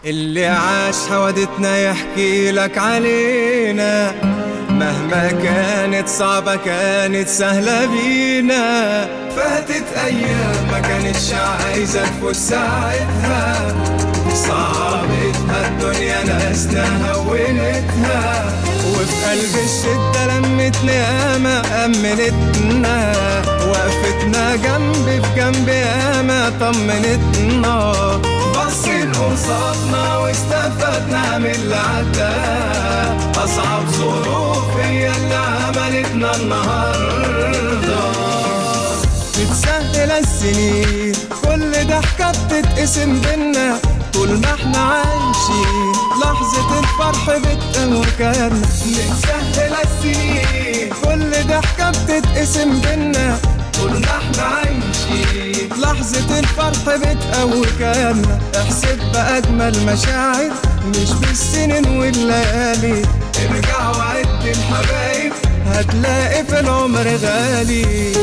اللي عاش حوادتنا يحكي لك علينا مهما كانت صعبة كانت سهلة بينا فاتت أيام ما كانتش عايزة تفوت ساعتها صعبتها الدنيا ناسنا هونتها وفي قلب الشدة لمتنا ياما أمنتنا وقفتنا جنب في جنب ياما طمنتنا بصين قصادنا واستفدنا من اللي عدى أصعب ظروف هي اللي عملتنا النهارده بتسهل السنين كل ضحكة بتتقسم بينا طول ما احنا عايشين لحظة الفرح بتقوكنا بتسهل السنين كل ضحكة بتتقسم بينا طول ما احنا عايشين لحظة الفرح بتقوكنا احسب بأجمل مشاعر مش بالسنين والليالي ارجع وعد الحبايب هتلاقي في العمر غالي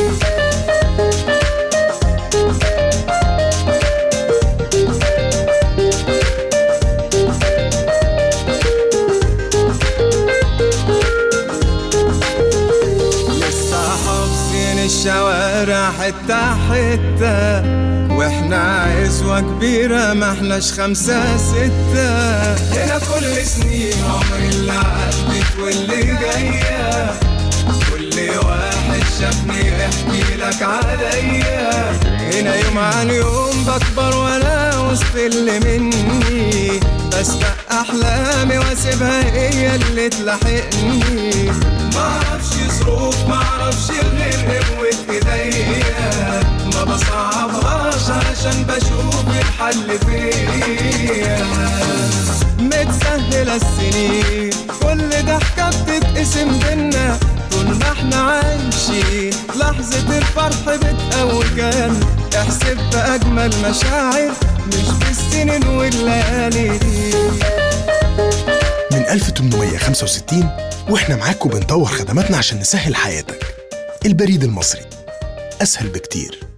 لسه حافظين الشوارع حتة حتة واحنا عزوة كبيرة ما احناش خمسة ستة هنا كل سنين عمر اللي عدت واللي جاية كل واحد شافني يحكي لك عليا هنا يوم عن يوم بكبر وانا وسط اللي مني بسبق احلامي واسيبها هي اللي تلاحقني معرفش ظروف معرفش غير قوة ايديا ما بصعبهاش عشان بشوف الحل فيا متسهلة السنين كل ضحكة بتتقسم بينا طول ما احنا عايشين لحظة الفرح بتقوجنا احسب بأجمل مشاعر مش بالسنين والليالي من 1865 واحنا معاكم بنطور خدماتنا عشان نسهل حياتك البريد المصري أسهل بكتير